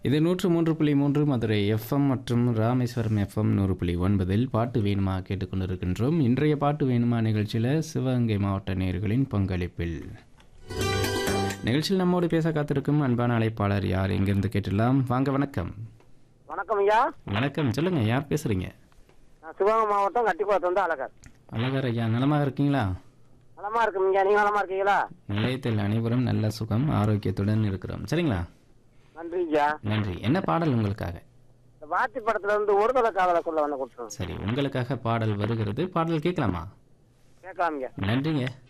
இது நூற்று மூன்று புள்ளி மூன்று மதுரை எஃப்எம் மற்றும் ராமேஸ்வரம் எஃப்எம் நூறு புள்ளி ஒன்பதில் பாட்டு வேணுமா கேட்டுக்கொண்டிருக்கின்றோம் இன்றைய பாட்டு வேணுமா நிகழ்ச்சியில் சிவகங்கை மாவட்ட நேயர்களின் பங்களிப்பில் நிகழ்ச்சியில் நம்மோடு பேச காத்திருக்கும் அன்பான அழைப்பாளர் யார் எங்கிருந்து கேட்டுடலாம் வாங்க வணக்கம் வணக்கம் ஐயா வணக்கம் சொல்லுங்க யார் பேசுறீங்க நான் சிவகங்கை மாவட்டம் கட்டிக்குளத்து வந்து அழகர் அழகர் ஐயா நலமாக இருக்கீங்களா நலமா இருக்கும் ஐயா நீங்க நலமா இருக்கீங்களா நிலையத்தில் அனைவரும் நல்ல சுகம் ஆரோக்கியத்துடன் இருக்கிறோம் சரிங்களா நன்றி ஐயா நன்றி என்ன பாடல் உங்களுக்காக இந்த வாத்தி படத்துல இருந்து ஒரு தலை காதலை சொல்ல வந்து கொடுத்துருவோம் சரி உங்களுக்காக பாடல் வருகிறது பாடல் கேட்கலாமா கேட்கலாமுங்க நன்றிங்க